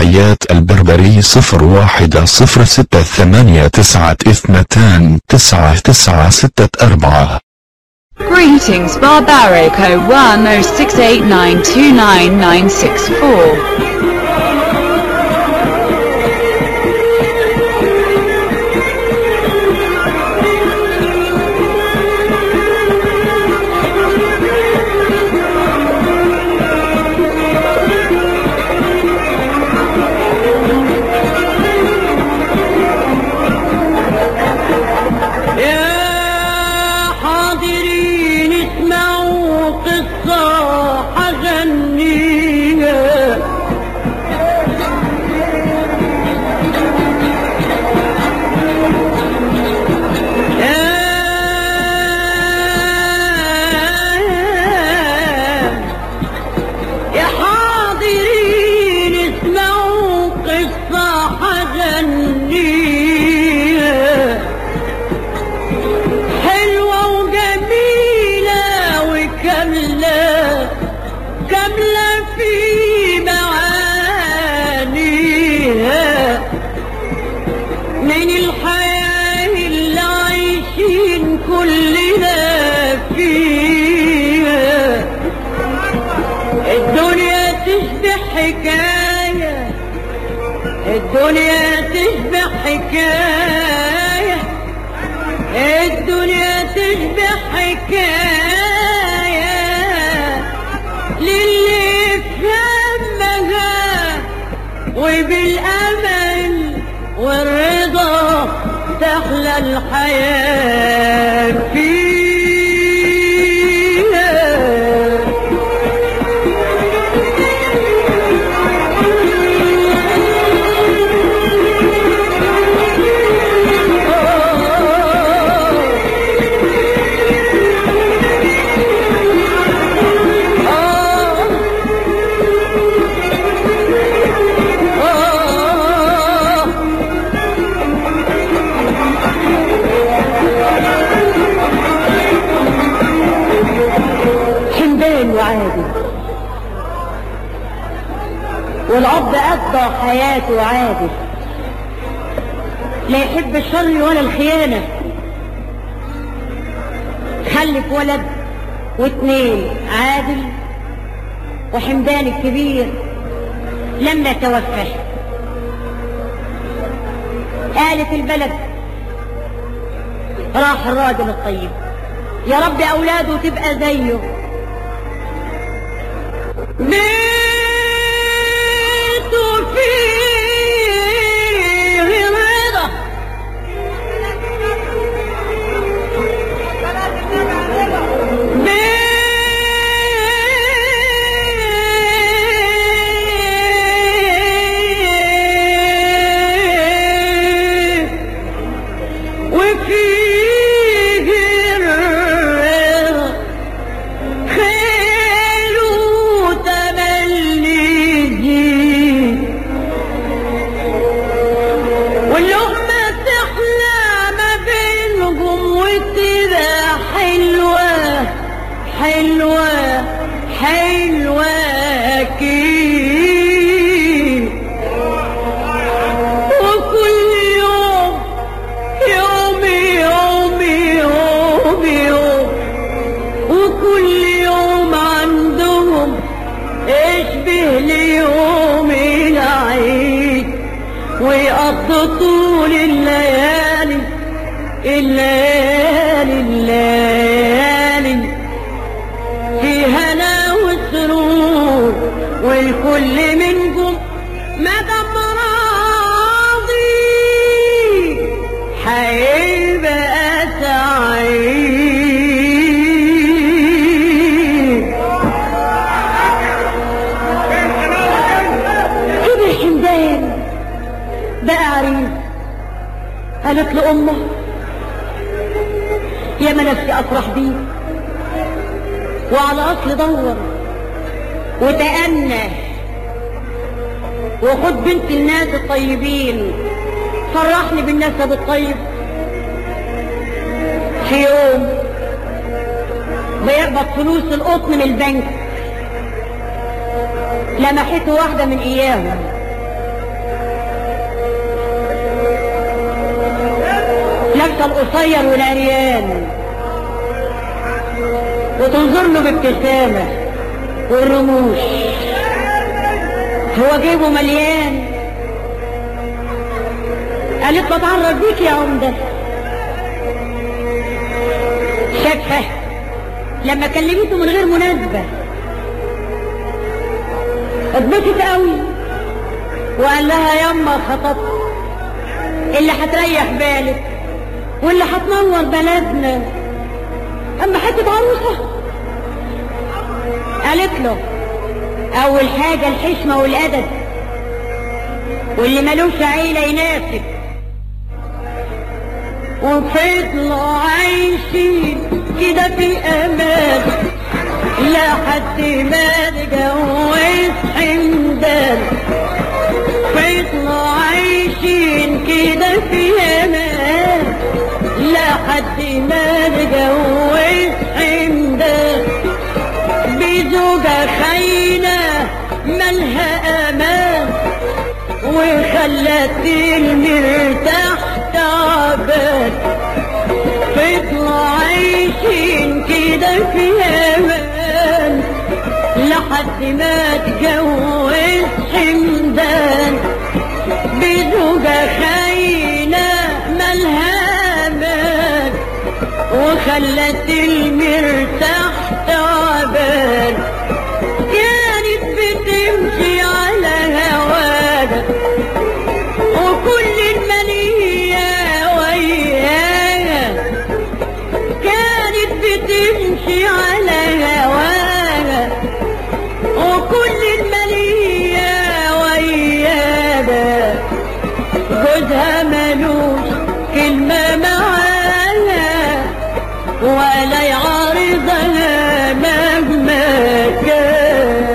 تحيات البربري صفر واحد صفر ستة ثمانية تسعة اثنتان تسعة تسعة ستة أربعة Greetings Barbarico 1068929964. يا حاضرين اسمعوا قصة حزنية يا حاضرين اسمعوا قصة حزنية حلوة وجميلة وكاملة كاملة في معانيها من الحياة اللي عايشين كلنا فيها الدنيا تشبه حكاية الدنيا تشبه حكاية الدنيا تشبه حكاية للي فهمها وبالأمل والرضا تحلى الحياة فيها حمدان وعادل والأب قضى حياته عادل لا يحب الشر ولا الخيانة خلف ولد واثنين عادل وحمدان الكبير لما توفى قالت البلد راح الراجل الطيب يا رب أولاده تبقى زيه بيته فيه رضا بيه وفيه الرضا خير وتملي واللقمة تحلى ما بينهم وتبقى حلوة حلوة حلوة أكيد وكل يوم يوم يوم يوم يوم وكل يوم عندهم اشبه ليوم العيد ويقضوا طول الليالي الليالي الليالي في هنا وسرور والكل منكم مدام راضي هيبقى سعيد كده حمدان بقى عريس قالت له امه يا ما نفسي افرح بيك وعلى اصل دور وتأنى وخد بنت الناس الطيبين فرحني بالنسب الطيب في يوم بيقبض فلوس القطن من البنك لمحته واحدة من إياهم لابسه القصير والعريان وتنظر له بابتسامه والرموش هو جيبه مليان قالت بتعرض بيك يا عمده شافه لما كلمته من غير مناسبه اتبسط قوي وقال لها يما خطبت اللي هتريح بالك واللي هتنور بلدنا اما حته عروسه قالت له اول حاجه الحشمه والادب واللي ملوش عيله يناسب وفضلوا عايشين كده في امان لا حد ما اتجوز حمدان فضلوا عايشين كده في امان لا حد ما اتجوز حمدان بزوجة خاينة مالها امان وخلت المرتاح تعبان فضلوا عايشين كده في امان لحد ما اتجوز حمدان بزوجة خاينة مالها امان وخلت المرتاح تعبان كانت بتمشي على هواها وكل المنية وياها كانت بتمشي على هواها وكل المنية وياها جوزها ملوش كلمة معاها ولا يعارضها مهما كان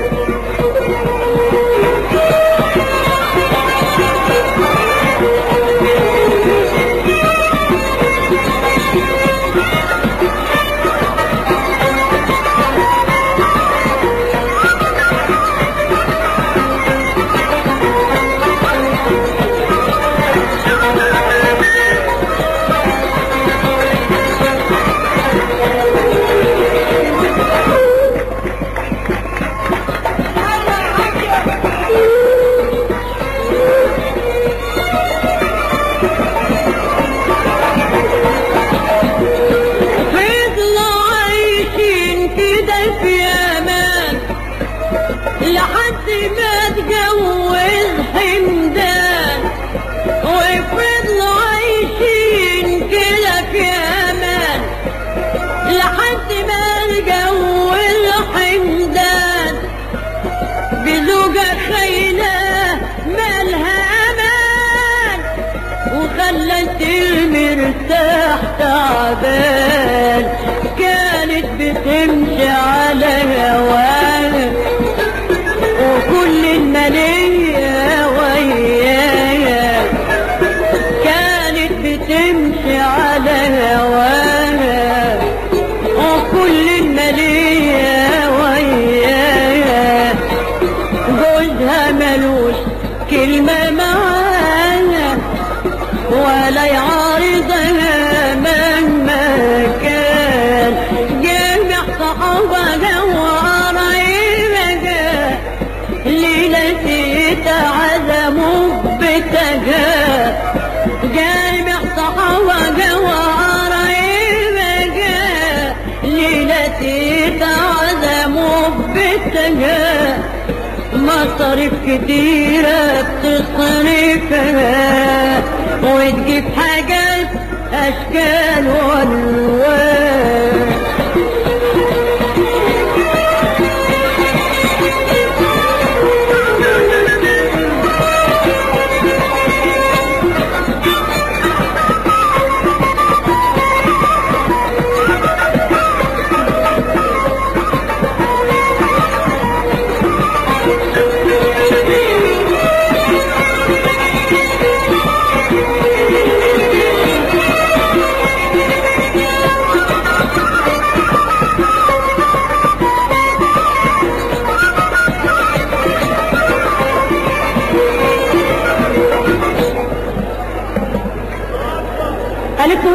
فضلوا عايشين كده في امان لحد ما اتجوز حمدان وفضلوا عايشين كده في امان لحد ما اتجوز حمدان بزوجة خاينة مالها امان وخلت المرتاح تعبان كانت بتمشي على هواها وكل المنية وياها كانت بتمشي على هواها وكل المنية وياها جوزها ملوش كلمة معاها ولا يعارضها مهما كان جامع صحابها وقرايبها ليلة تعزموا بتها جامع صحابها وقرايبها ليلة تعزموا بتها مصاريف كتيرة بتصرفها وتجيب حاجات أشكال والوان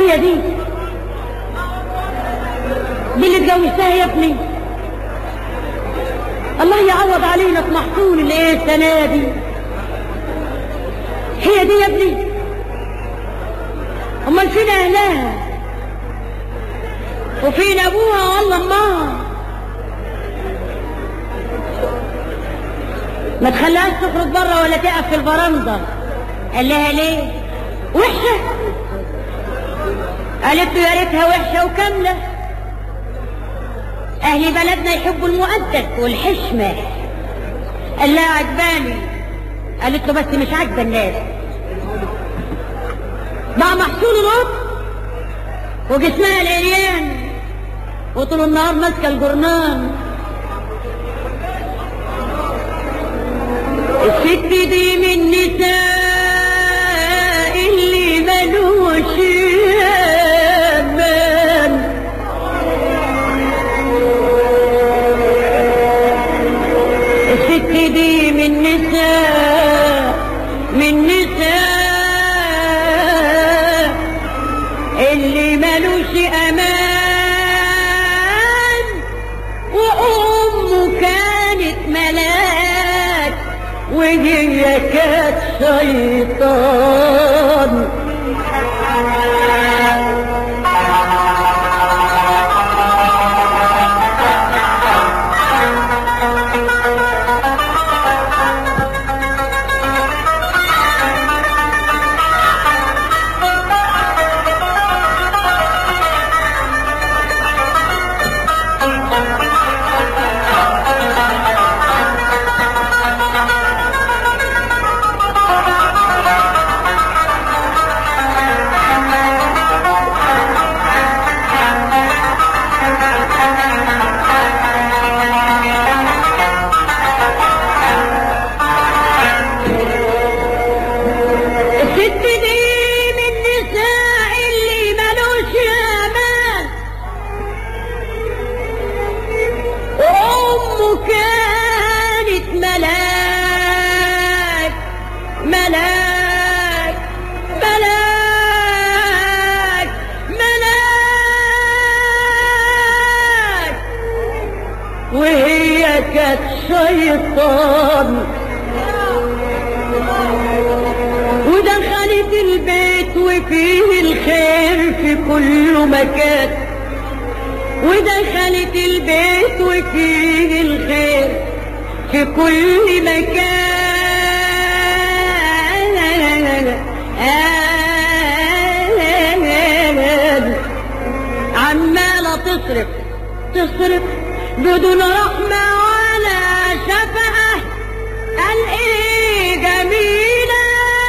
هي دي دي اللي اتجوزتها يا ابني الله يعوض علينا في محصول الايه السنه دي هي دي يا ابني امال فين اهلها وفين ابوها والله امها ما تخليهاش تخرج بره ولا تقف في البرندة قال لها ليه وحشة قالت له يا ريتها وحشة وكاملة أهل بلدنا يحبوا المؤدب والحشمة قال لها عجباني قالت له بس مش عاجبة الناس مع محصول القط وجسمها العريان وطول النهار ماسكة الجرنان الست دي من نساء اللي ملوش امان الست دي من نساء من نساء اللي ملوش امان وامه كانت ملاك وهي كانت شيطان الست دي من النساء اللي ملوش امان وامه كانت ملاك ملاك ملاك ملاك وهي كانت شيطان ودخلت البيت وفيه الخير في كل مكان ودخلت البيت وفيه الخير في كل مكان عمالة تصرف تصرف بدون رحمة ولا شفقة قال ايه جميلة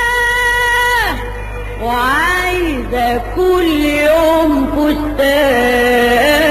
وعايزة كل يوم فستان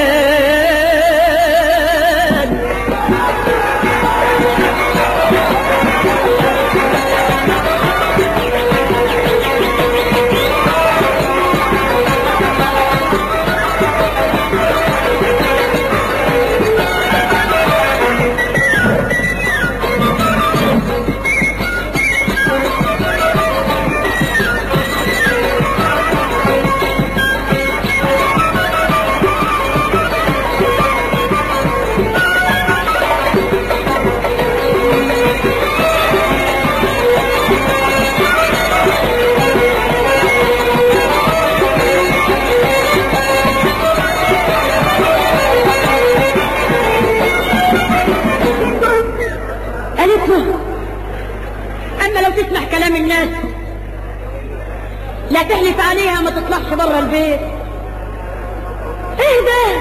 قالت له اما لو تسمع كلام الناس لا تحلف عليها ما تطلعش بره البيت ايه ده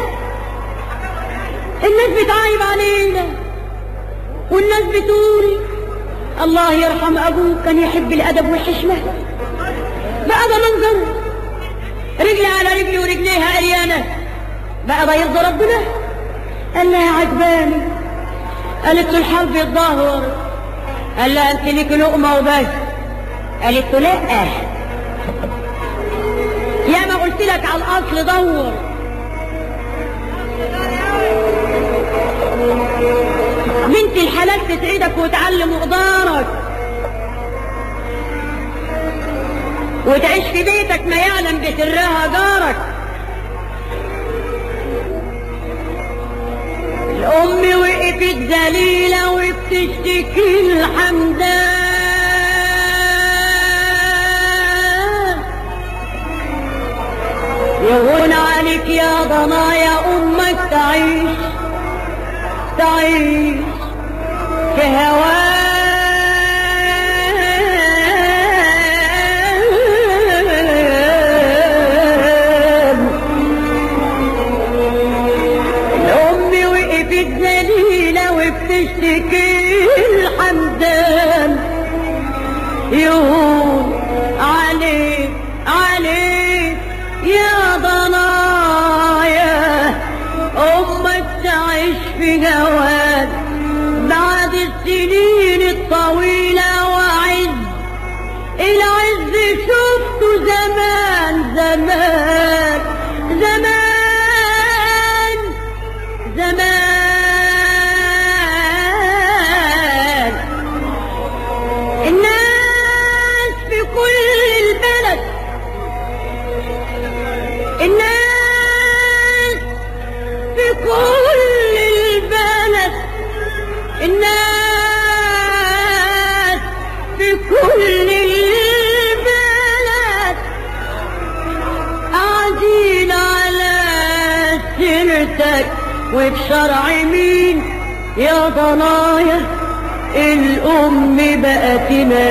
الناس بتعايب علينا والناس بتقول الله يرحم ابوك كان يحب الادب والحشمه بقى ده منظر رجلي على رجلي ورجليها عريانه بقى ده يرضي ربنا قال لها عجباني قالت له الحال بيتدهور قال لها انت ليك لقمه وبس قالت له لا يا ما قلت لك على الاصل دور بنت الحلال تسعدك وتعلم مقدارك وتعيش في بيتك ما يعلم بسرها جارك الأم وقفت ذليلة وبتشتكي الحمدان يهون عليك يا ضنايا أمك تعيش تعيش في هوان الأم وقفت ذليلة وبتشتكي الحمدان يهون عليك عليك يا ضنايا أمك تعيش في جواد بعد السنين الطويلة وعز العز شفته زمان زمان زمان زمان الناس في كل البلد الناس في كل البلد الناس في كل البلد قاعدين على سيرتك وبشرع مين يا ضنايا الأم بقت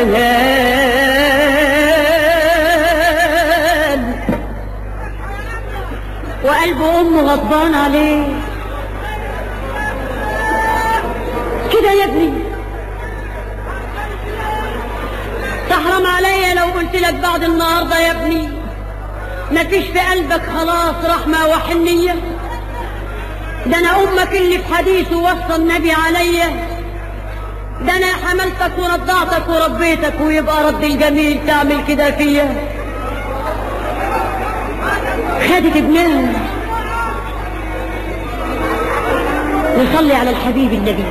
مهان وقلب أمه غضبان عليه كده يا ابني تحرم عليا لو قلت لك بعد النهارده يا ابني مفيش في قلبك خلاص رحمة وحنية ده انا امك اللي في حديثه وصى النبي عليا ده انا حملتك ورضعتك وربيتك ويبقى رد الجميل تعمل كده فيا خدت ابنها نصلي على الحبيب النبي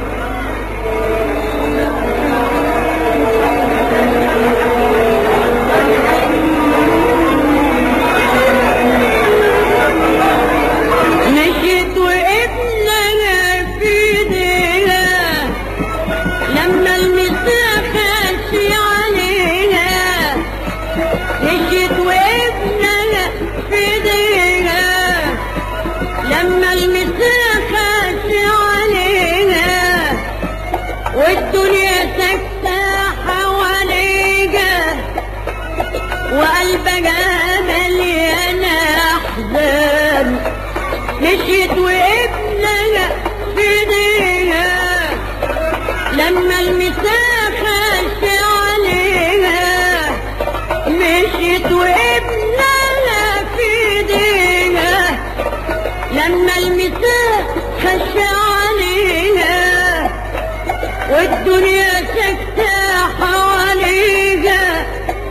مشيت وابنها في ايديها لما المساء خش عليها مشيت وابنها في ايديها لما المساء خش عليها والدنيا سكتة حواليها وقلبها مليان احزان مشيت وابنها في ايديها لما المساء خش عليها مشيت وابنها في ايديها لما المساء خش عليها والدنيا سكتة حواليها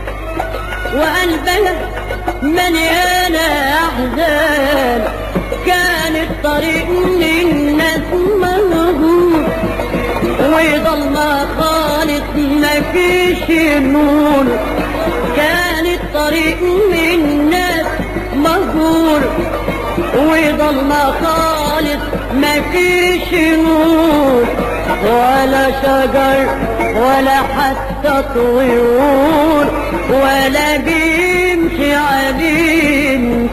وقلبها مليانة أحزان كان الطريق للناس مهجور وضلمة خالص مفيش نور كان الطريق للناس مهجور وضلمة خالص مفيش نور ولا شجر ولا حتى طيور ولا بيمشي عليه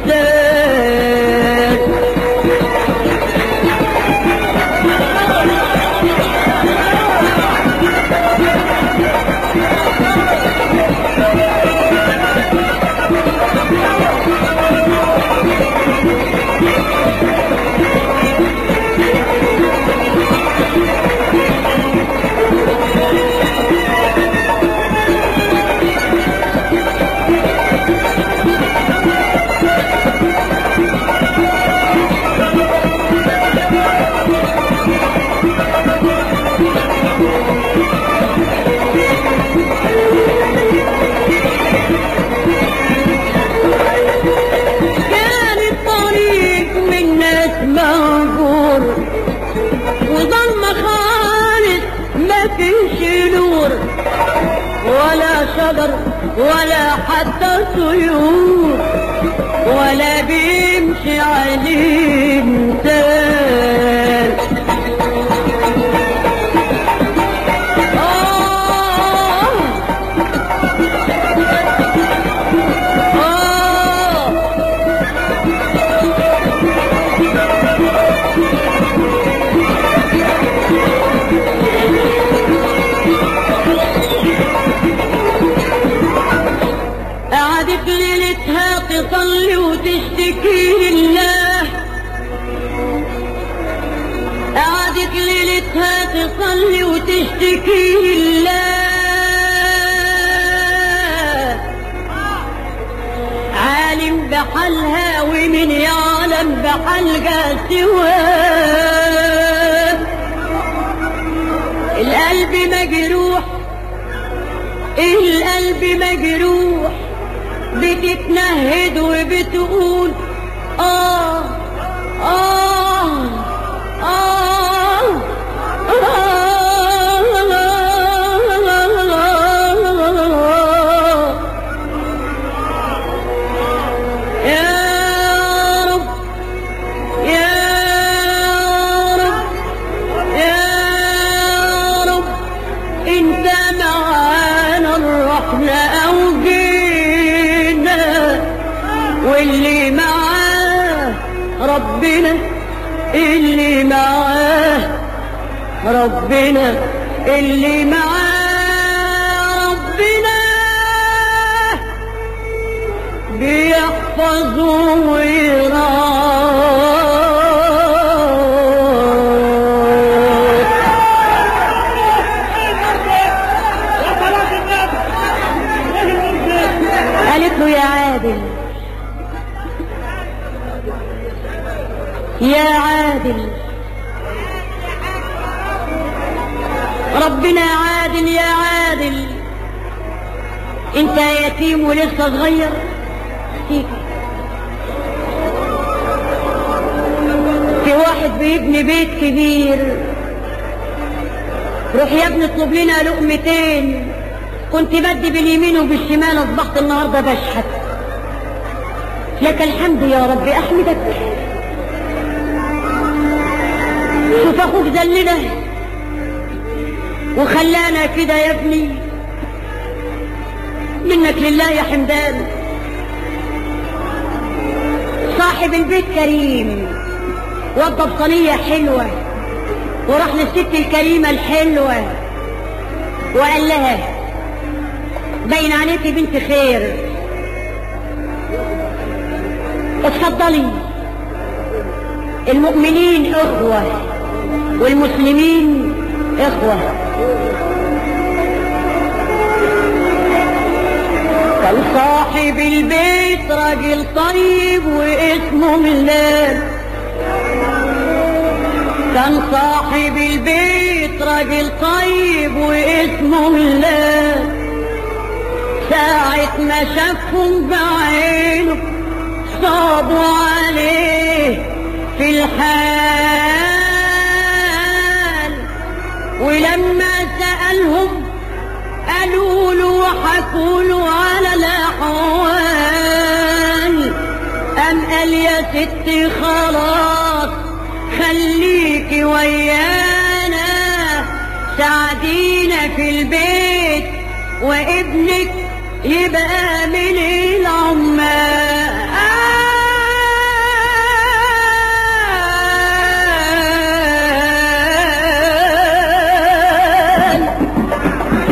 انسان كان الطريق من ناس مهجور وضل خالص ما فيش نور ولا شجر ولا حتى طيور ولا بيمشي عليه انسان آه آه قعدت ليلتها تصلي وتشتكي لله قعدت ليلتها تصلي وتشتكي لله عالم بحالها ومن يعلم بحالها سواه القلب مجروح القلب مجروح بتتنهد وبتقول آه آه آه آه يا رب يا رب يا رب انت معانا الرحمة او جينا واللي معاه ربنا اللي معاه ربنا اللي معاه ربنا بيحفظه ويراه قالت له يا عادل يا عادل ربنا عادل يا عادل انت يتيم ولسه صغير فيك في واحد بيبني بيت كبير روح يا ابني اطلب لنا لقمتين كنت بدي باليمين وبالشمال اصبحت النهارده بشحت لك الحمد يا رب احمدك شوف اخوك ذلنا وخلانا كده يا ابني منك لله يا حمدان صاحب البيت كريم وضب صينية حلوة وراح للست الكريمة الحلوة وقال لها باين عليكي بنت خير اتفضلي المؤمنين اخوة والمسلمين اخوة كان صاحب البيت راجل طيب واسمه ملال كان صاحب البيت راجل طيب واسمه ملال ساعة ما شافهم بعينه صابوا عليه في الحال ولما سألهم قالوا له وحكوا له على الأحوال أم قال يا ستي خلاص خليكي ويانا ساعدينا في البيت وابنك يبقى من العمال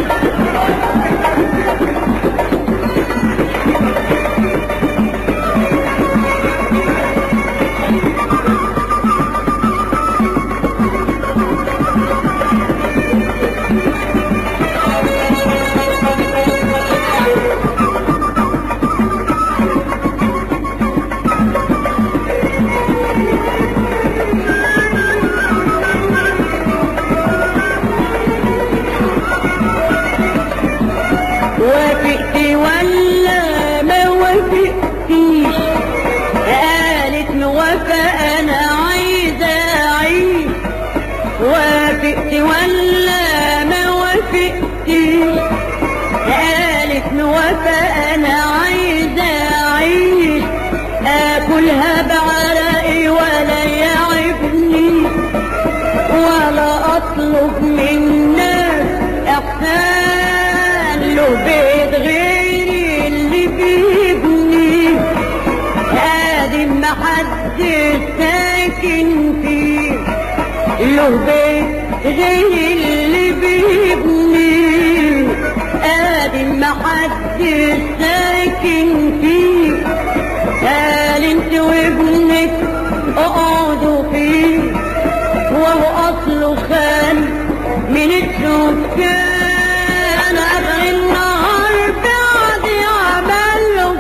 ساكن فيه له بيت غير اللي بيبنيه ادي ما حد ساكن فيه قال انت وابنك اقعدوا فيه وهو اصله خان من السكان اخر النهار بعد عمله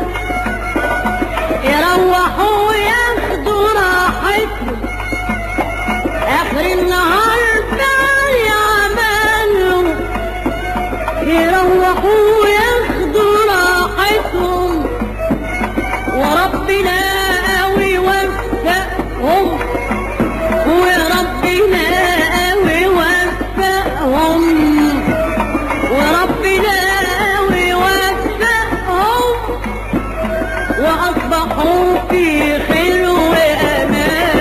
يروحوا ياخدوا راحتهم اخر النهار بعد عمله يروحوا ياخدوا راحتهم وربنا قوي وفقهم وربنا قوي وفقهم وربنا قوي وفقهم واصبحوا في خير وامان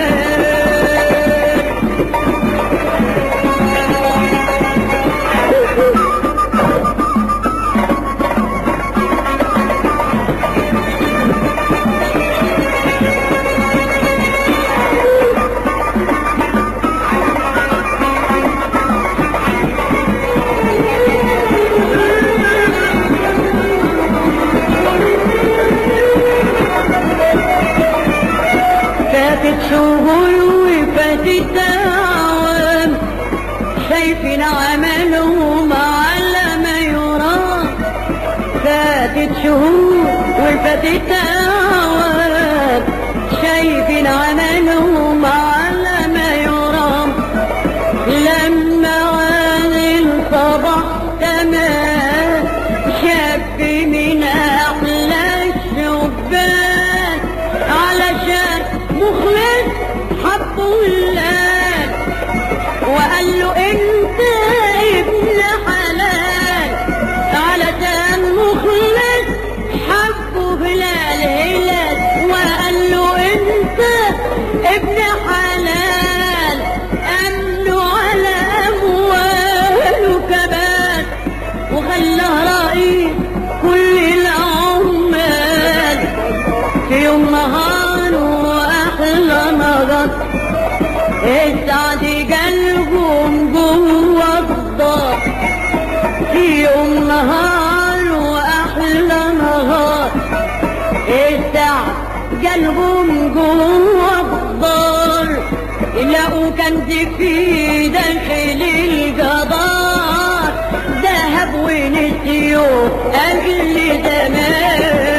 فاتت شهور وفاتت أعوام شايفين عملهم على ما يرام فاتت شهور وفاتت أعوام شايفين عملهم على ما يرام لما عاد الصباح تمام شاب من أحلى الشبان علشان مخلص حبه الله وقال له انت ابن حلال علشان مخلص حبه هلال هلال وقال له انت ابن حلال امنه على امواله كمان وخلاه رئيس كل العمال في يوم نهار واحلى نهار السعد قلبهم جوه الدار في يوم نهار واحلى نهار السعد قلبهم جوه الدار لقوا كنز في داخل الجدار ذهب ونسيوا اجل زمان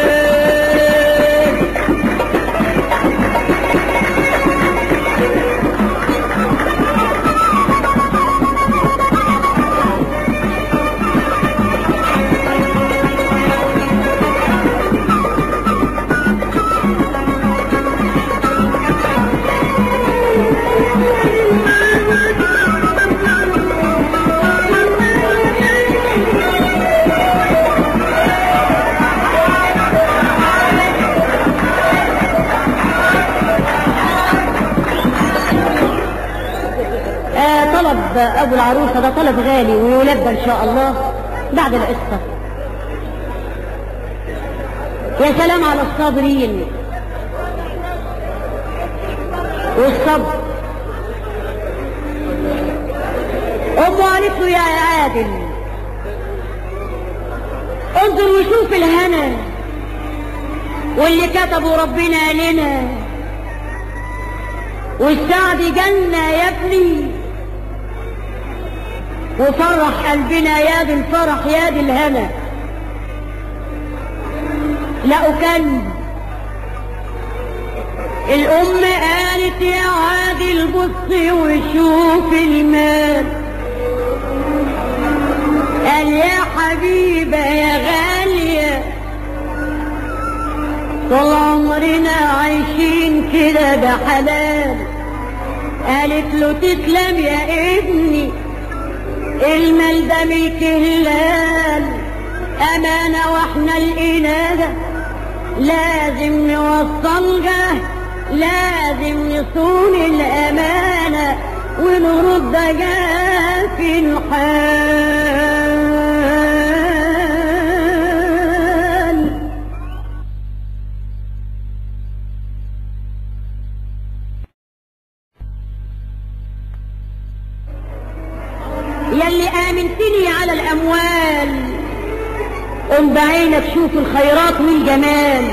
آه طلب ابو العروسه ده طلب غالي ويلبى ان شاء الله بعد القصه يا سلام على الصابرين والصبر امه قالت له يا عادل انظر وشوف الهنا واللي كتبه ربنا لنا والسعد جنة يا ابني وفرح قلبنا يا دي الفرح يا دي الهنا لقوا كنز الأم قالت يا عادل بص وشوف المال قال يا حبيبة يا غالية طول عمرنا عايشين كده ده حلال قالت له تسلم يا ابني المال ده ملك هلال أمانة واحنا لقيناها لازم نوصلها لازم نصون الأمانة ونردها في الحال قم بعينك شوف الخيرات والجمال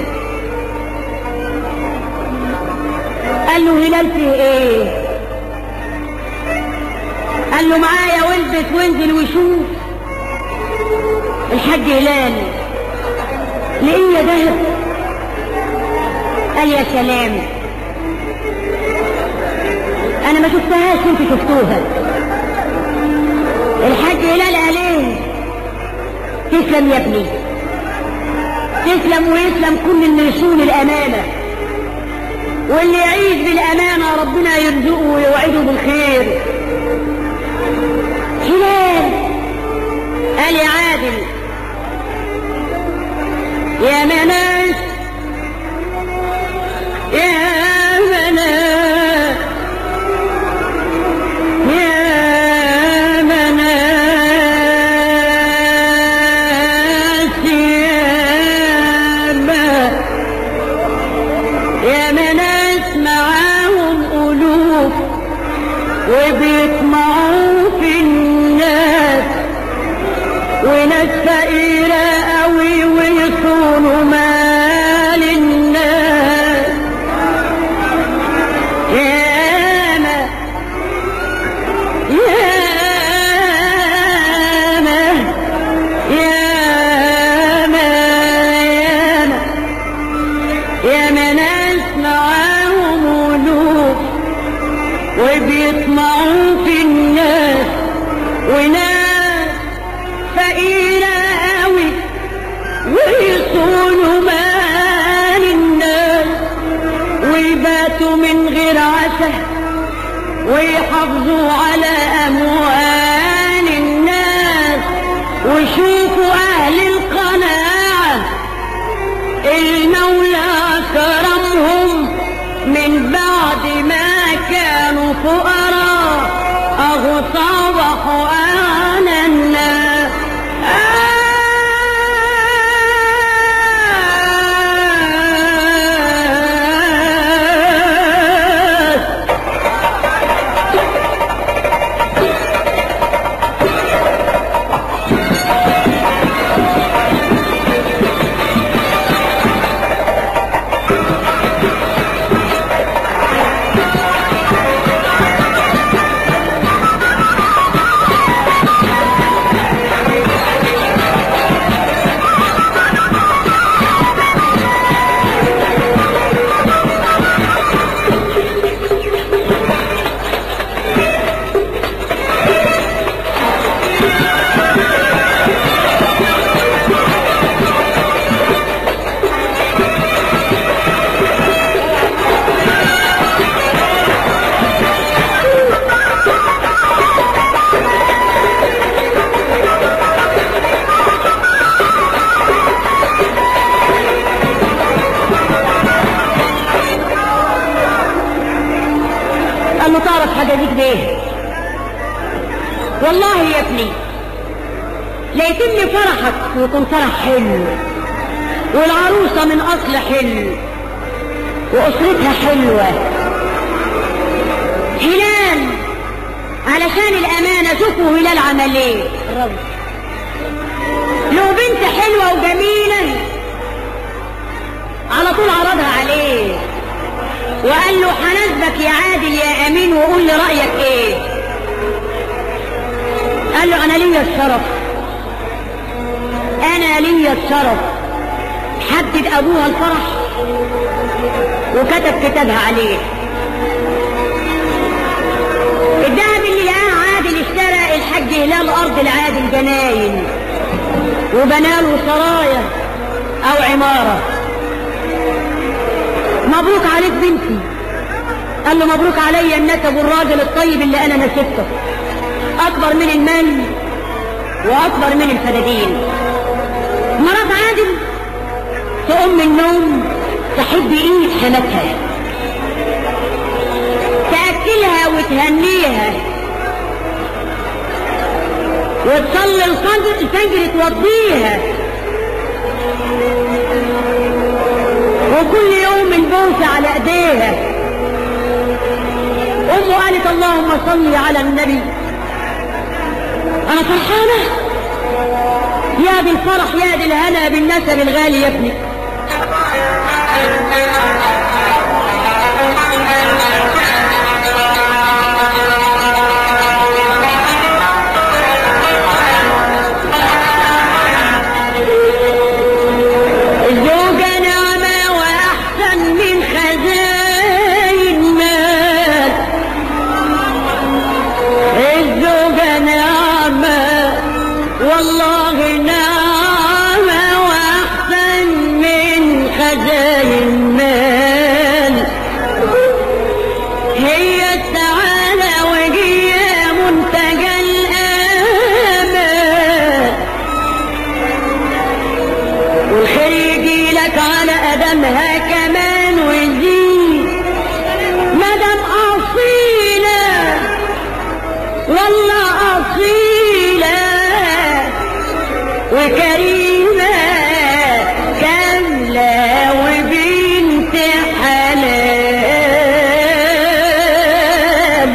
قال له هلال فيه ايه قال له معايا والبس وانزل وشوف الحاج هلال لقيه يا دهب قال يا سلام انا ما شفتهاش انت شفتوها الحاج هلال قال ايه تسلم يا ابني تسلم ويسلم كل اللي يصون الامانه واللي يعيش بالامانه ربنا يرزقه ويوعده بالخير هلال قال يا عادل يا مناس يا مناس يا مناس يا ما يا مناس معاهم ألوف وبيطمعوا في الناس وناس فقيرة قوي ويصونوا مال الناس ياما ياما ياما ياما ياما ناس معاهم ألوف وبيطمعوا في الناس وناس فقيرة قوي ويصونوا مال الناس ويباتوا من غير عشاء ويحافظوا على أموال الناس وشوفوا أهل القناعة المولى كرمهم من بعد ما كانوا فقراء أهو صبحوا أغنى الناس قال له تعرف حاجة ديك ليه والله يا ابني لا يتم فرحك ويكون فرح حلو والعروسة من أصل حلو وأسرتها حلوة هلال علشان الأمانة شوفوا هلال عمل ايه الرب له بنت حلوة وجميلة على طول عرضها عليه وقال له هناسبك يا عادل يا امين وقول لي رايك ايه قال له انا ليا الشرف انا ليا الشرف حدد ابوها الفرح وكتب كتابها عليه الذهب اللي لقاه عادل اشترى الحاج هلال ارض العادل جناين وبناله سرايا او عماره مبروك عليك بنتي قال له مبروك عليا النسب والراجل الطيب اللي انا نسبته اكبر من المال واكبر من الفدادين مرات عادل تقوم من النوم تحب ايد حماتها تاكلها وتهنيها وتصلي الفجر الفجر توضيها وكل يوم البوسة على ايديها امه قالت اللهم صل على النبي انا فرحانة يا دي الفرح يا دي الهنا بالنسب الغالي يا ابني الزوجة نعمة وأحسن من خزاين مال الزوجة نعمة والله نعمة وأحسن من خزاين مال هي السعادة وهي منتجى الآمال والخير يجي لك على قدمها كمان ويزيد مدام أصيلة والله أصيلة وكريمة كاملة وبنت حلال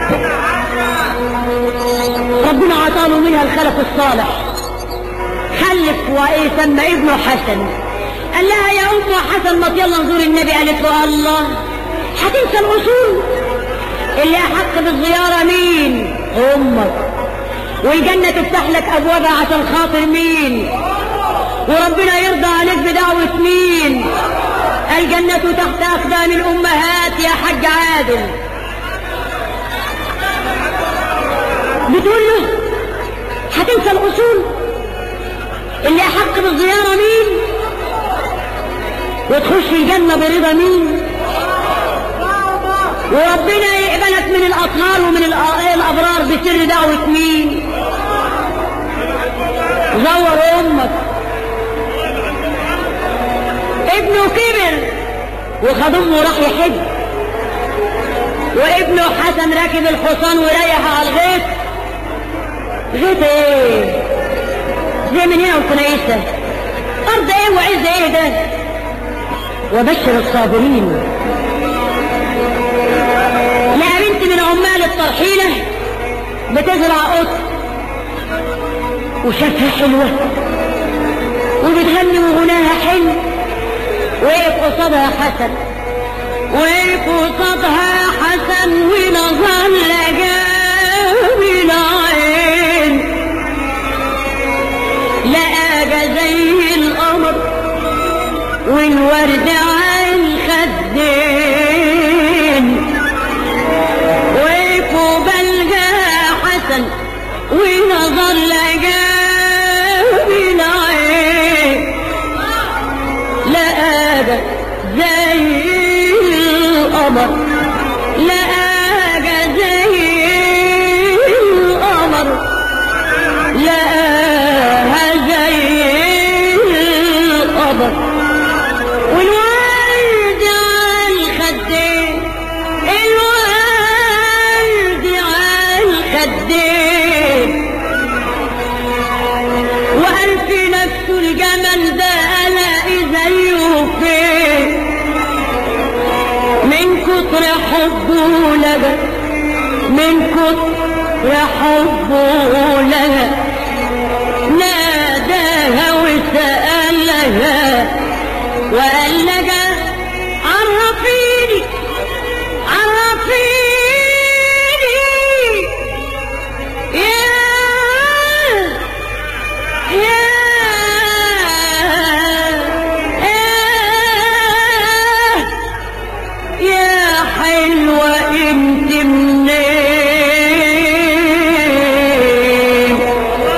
ربنا عطاله منها الخلق الصالح خلف وايه سمى ابنه حسن قال لها يا ام حسن ما يلا نزور النبي قالت له الله هتنسى الاصول اللي احق بالزياره مين امك والجنه تفتح لك ابوابها عشان خاطر مين وربنا يرضى عليك بدعوه مين الجنه تحت اقدام الامهات يا حاج عادل بتقول له هتنسى الاصول اللي احق بالزيارة مين وتخش الجنة برضا مين وربنا يقبلك من الاطهار ومن الأ- الابرار بسر دعوة مين زور امك ابنه كبر وخد امه وراح يحج وابنه حسن راكب الحصان ورايح على الغيط غيط ايه زي من هنا وكنيسة أرض إيه وعز إيه ده وبشر الصابرين لا بنت من عمال الطرحيلة بتزرع قط وشافها حلوة وبتغني وغناها حلو وقف قصادها حسن وقف قصادها حسن ونظر لجاب العين لقاك زي القمر والورد على الخدين وقفوا بلغها حسن ونظر لجاب العين لقاك زي القمر لقاك زي القمر لقاها زي القمر والورد على الخدين الورد على الخدين وقال في نفسه الجمل ده الاقي زيه فين من كتر حبه لها من كتر حبه لها ناداها وسألها وقال لها عرفيني عرفيني يا يا يا يا حلوة انت منين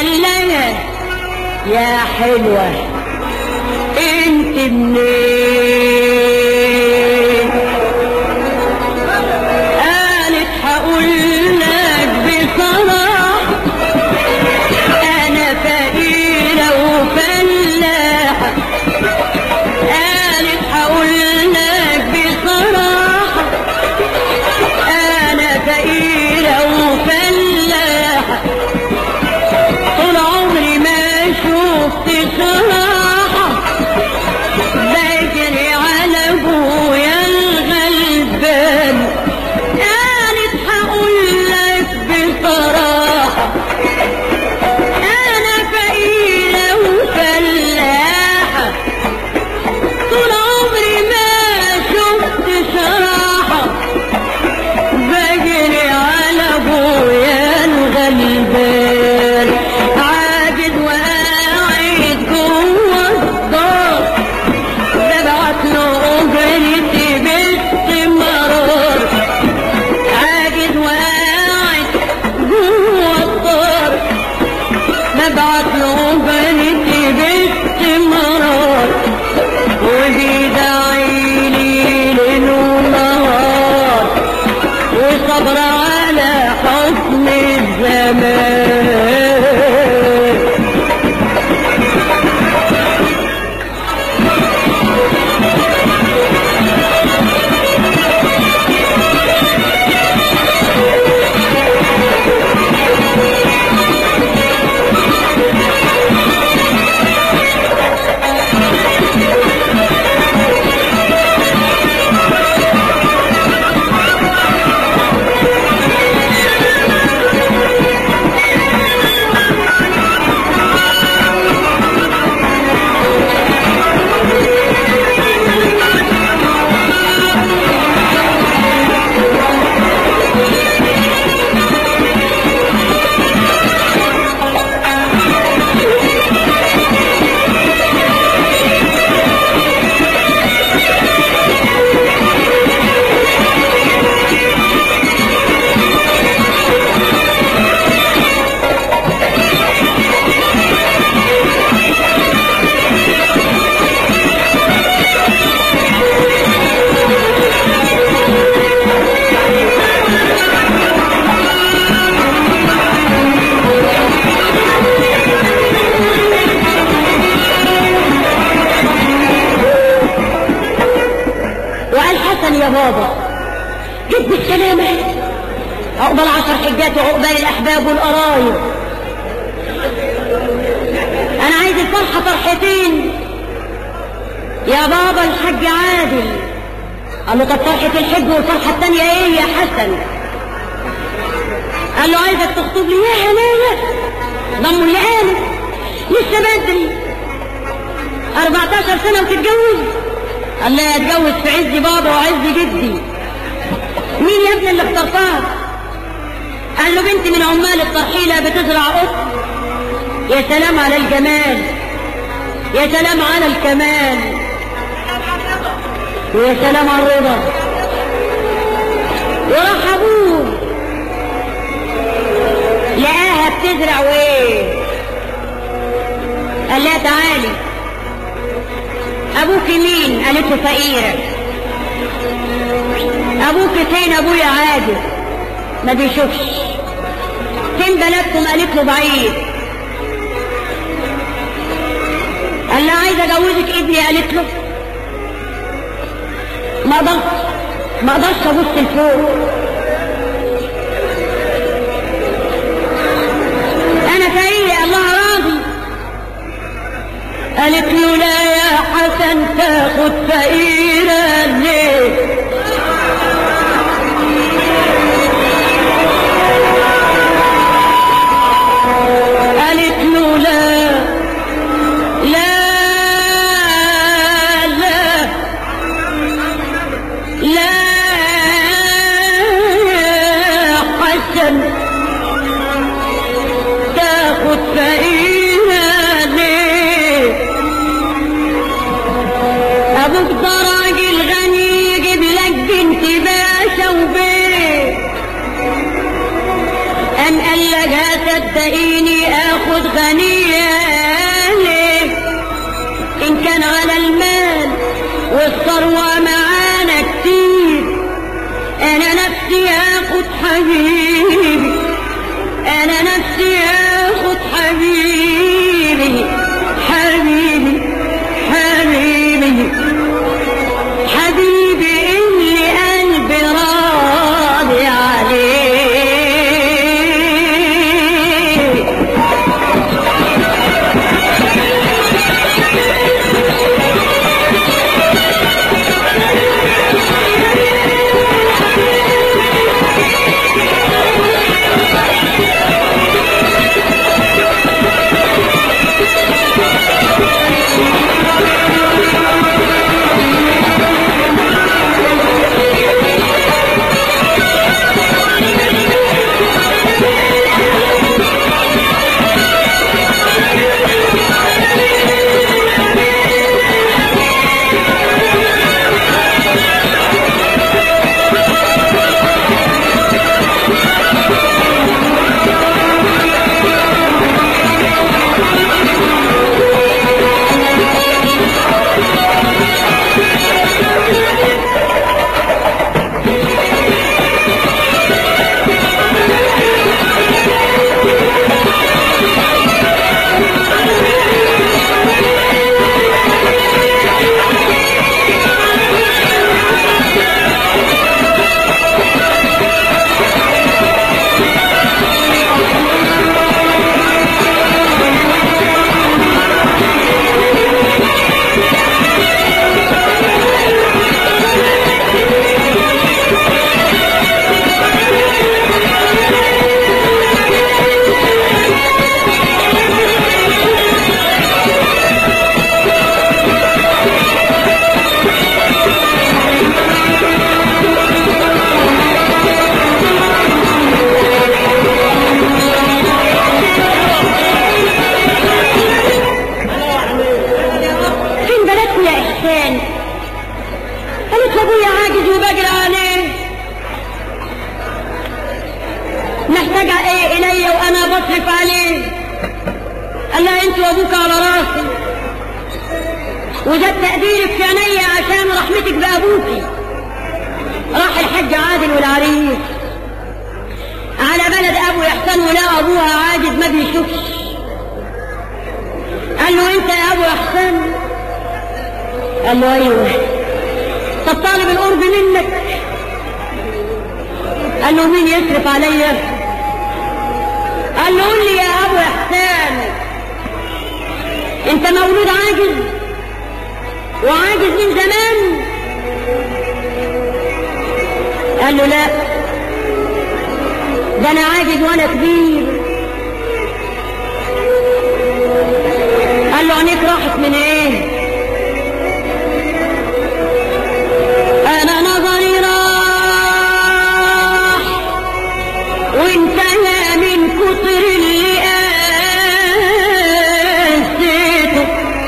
قال لها يا حلوة انت منين قالت هقول لك بصراحة انا فقيرة وفلاحة قالت هقول لك بصراحة انا فقيرة وفلاحة طول عمري ما شفت صراحة بجري على ابويا الغلبان قالت هقول لك بصراحة انا فقيرة وفلاحة طول عمري ما شفت صراحة بجري على ابويا الغلبان عاجز وقاعد جوه الدار ببعت له اجرتي باستمرار عاجز وقاعد جوه الدار ببعت له اجرتي باستمرار وبيدعي لي ليل ونهار وصبر على حكم الزمان وقال حسن يا بابا جد بالسلامة عقبال عشر حجات وعقبال الأحباب والقرايب أنا عايز الفرحة فرحتين يا بابا الحج عادل قال له طب فرحة الحج والفرحة التانية ايه يا حسن قال له عايزك تخطب لي يا هنايا ضموا اللي قالت لسه بدري 14 سنة وتتجوز قال لا اتجوز في عز بابا وعز جدي مين يا ابني اللي اخترتها قال له بنت من عمال الترحيلة بتزرع قط يا سلام على الجمال يا سلام على الكمال ويا سلام على الرضا وراح ابوه لقاها بتزرع وايه قال لها تعالي ابوك مين قالت له فقيرة ابوك فين ابويا عاجز ما بيشوفش فين بلدكم قالت له بعيد قال لها عايزه اجوزك ابني قالت له ما اقدرش ما اقدرش ابص لفوق انا فقير الله راضي قالت له لا يا حسن تاخد فقيرة ليه قالت له لا لا لا لا يا حسن تاخد فقيرة والثروة معانا كتير انا نفسي اخد حبيبي انا نفسي اخد حبيبي حبيبي حبيبي حبيبي اللي قلبي راضي عليه فين بلدكم يا إحسان قالت لأبويا عاجز وبجري عليه محتاجة إيه إلي وأنا بصرف عليه قال لها أنت وأبوك على راسي وده تقديرك في عينيا عشان رحمتك بأبوكي راح الحج عادل والعريس على بلد أبو إحسان ولقى أبوها عاجز ما بيشوفش قال له أنت يا أبو إحسان قال له ايوه طب طالب القرب منك قال له مين يصرف عليا قال له قول لي يا ابو احسان انت مولود عاجز وعاجز من زمان قال له لا ده انا عاجز وانا كبير قال له عينيك راحت من ايه انا نظري راح وانتهى من كتر اللي قاسيته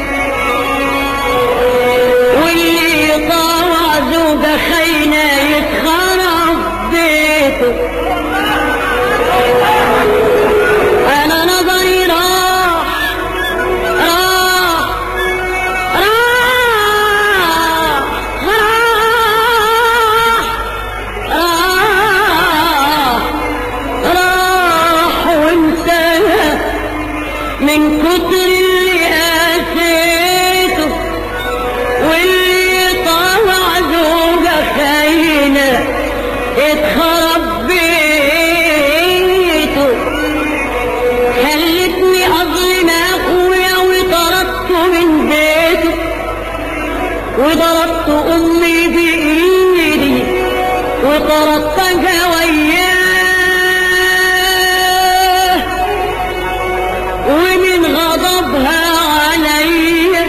واللي طاوع زوجة خاينة يتخرب بيته انا نظري راح راح راح وانتهى من كتر اللي قاسيته واللي طلع زوجة خاينة اتخرب بيته خلتني اظلم اخويا وطردته من بيته وضربت امي بايدي وطردتها وياه ومن غضبها عليا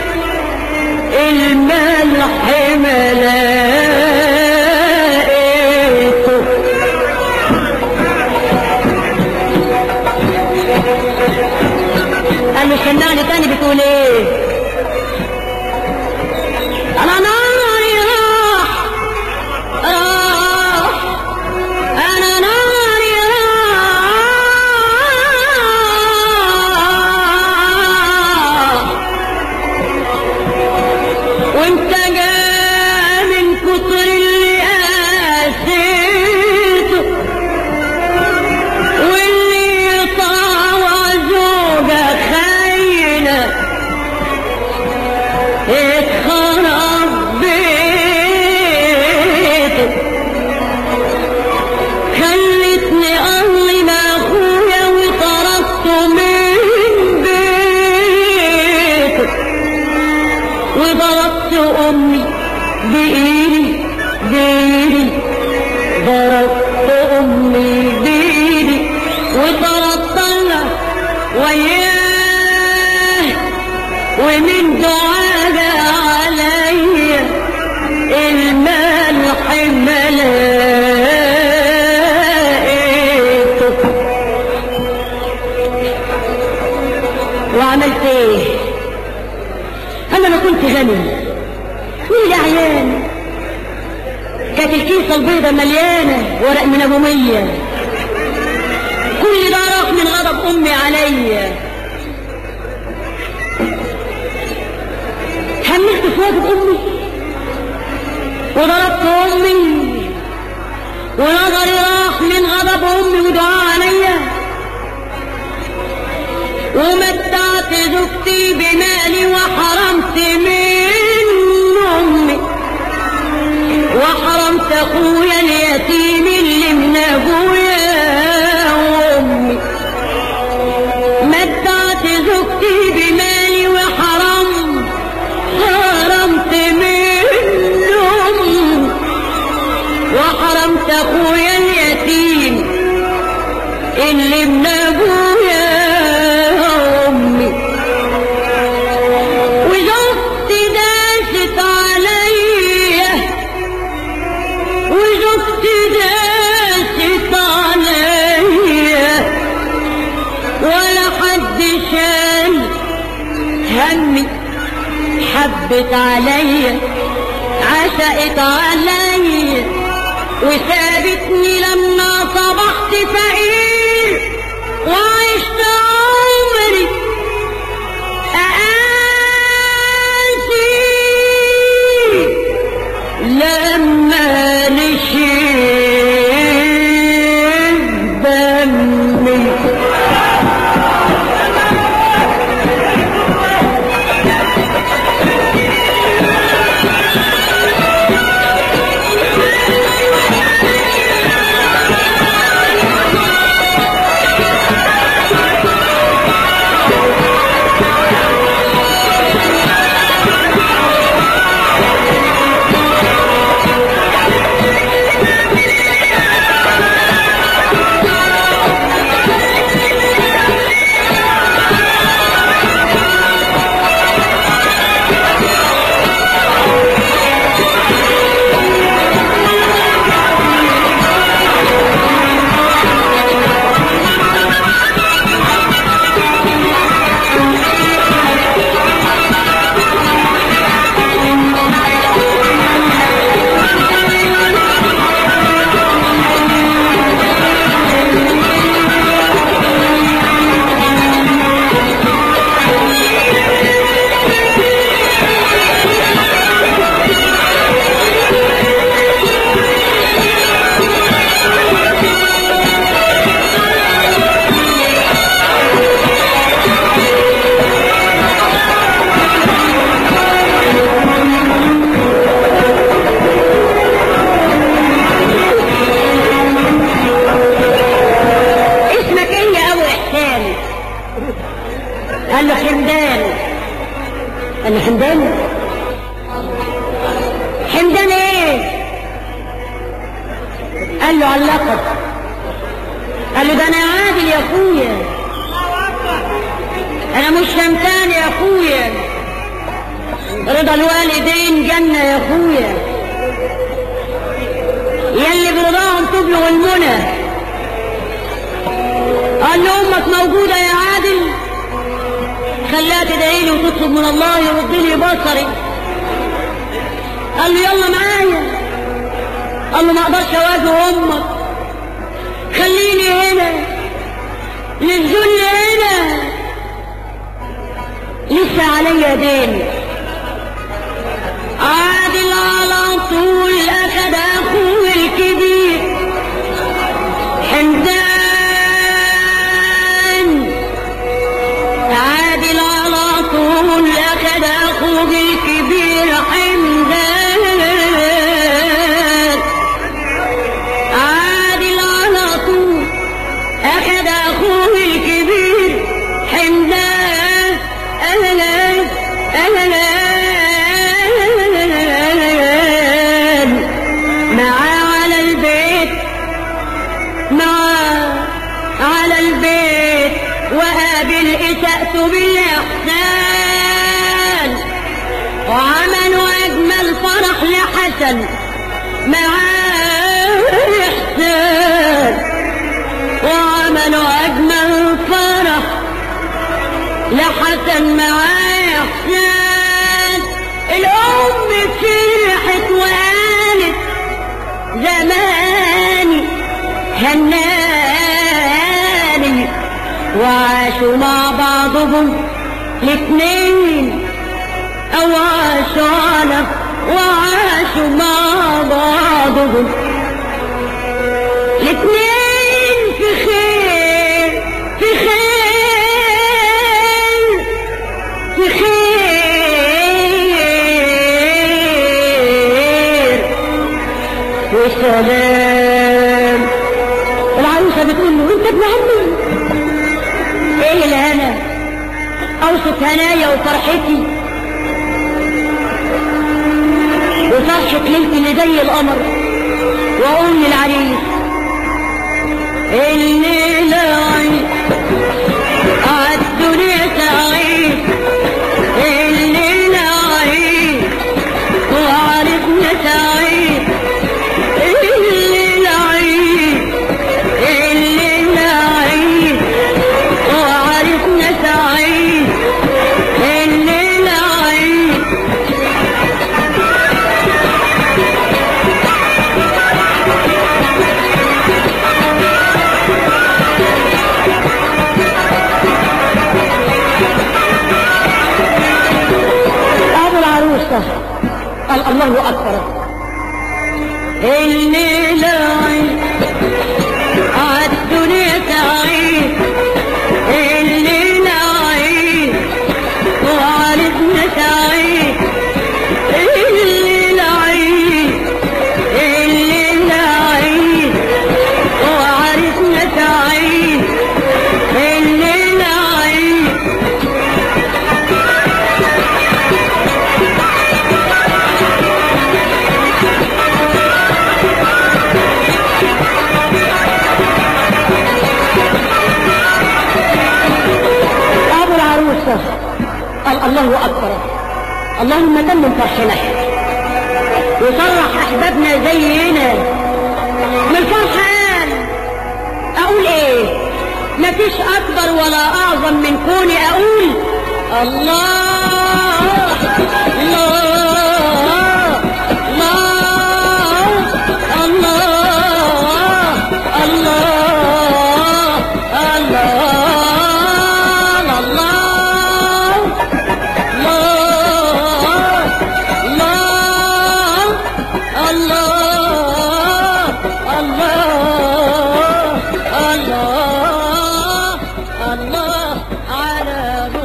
الملح ملائته قال له سمعني تاني بتقول ايه انا ناري راح راح انا ناري راح وانت جاي وضربت امي بايدي بايدي ضربت امي بايدي وضربت الله وياه ومن دعاء عليا الملح ملائكته وعملت ايه انا ما كنت غني مين العيان كانت الكيسة البيضة مليانة ورق من ابو مية كل ده راح من غضب امي عليا حملت في واجب امي وضربت امي ونظري راح من غضب امي ودعاء عليا ومتعت زوجتي بمالي وحرمت من امي وحرمت اخويا اليتيم اللي من ابويا وامي متعت زوجتي بمالي وحرمت حرمت من امي وحرمت اخويا اليتيم اللي من ابويا امي وزوجتي داست عليا وزوجتي داست عليا ولا حد شال همي حبت عليا عشقت عليا وسابتني لما صبحت فقير وعشت عمري أقاسي لما نشيب دمي اسمك ايه يا ابو احسان قال له حمدان قال له حمدان حمدان ايه قال له على اللقب قال له ده انا عادل يا اخويا انا مش شمتان يا اخويا رضا الوالدين جنة يا اخويا يلي برضاهم تبلغ المنى قال له امك موجودة يا عادل خلاها تدعي لي وتطلب من الله يرد لي بصري قال له يلا معايا قال له ما اقدرش اواجه امك خليني هنا للذل هنا لسه عليا دين عادل على طول اخد اخوه الكبير حمدان عادل على طول اخد اخوه الكبير حمدان عادل على طول اخد اخوه الكبير حمدان اهلا اهلا لحسن معاه إحسان وعملوا أجمل فرح لحسن معاه إحسان الأم فرحت وقالت زماني هناني وعاشوا مع بعضهم الاتنين أو عاشوا على وعاشوا مع بعضهم الاتنين في خير في خير في خير وسلام العروسة بتقول له انت ابن عمي ايه الهنا اوصف هنايا وفرحتي وفرحة ليلتي اللي زي القمر واقول للعريس الليلة عيد عالدنيا سعيد الليلة عيد وعرفنا سعيد الليلة عيد الليلة عيد وعرفنا سعيد الليلة عيد أبو العروسة قال الله أكبر الليلة عيد عالدنيا سعيد الليلة عيد وعرفنا سعيد الليلة عيد الليلة عيد وعرفنا سعيد الليلة عيد أبو العروسة قال الله أكبر اللهم تمم فرحنا وفرح أحبابنا زينا من فرحان أقول إيه مفيش أكبر ولا أعظم من كوني أقول الله الله الله الله الله الله الله الله الله الله الله على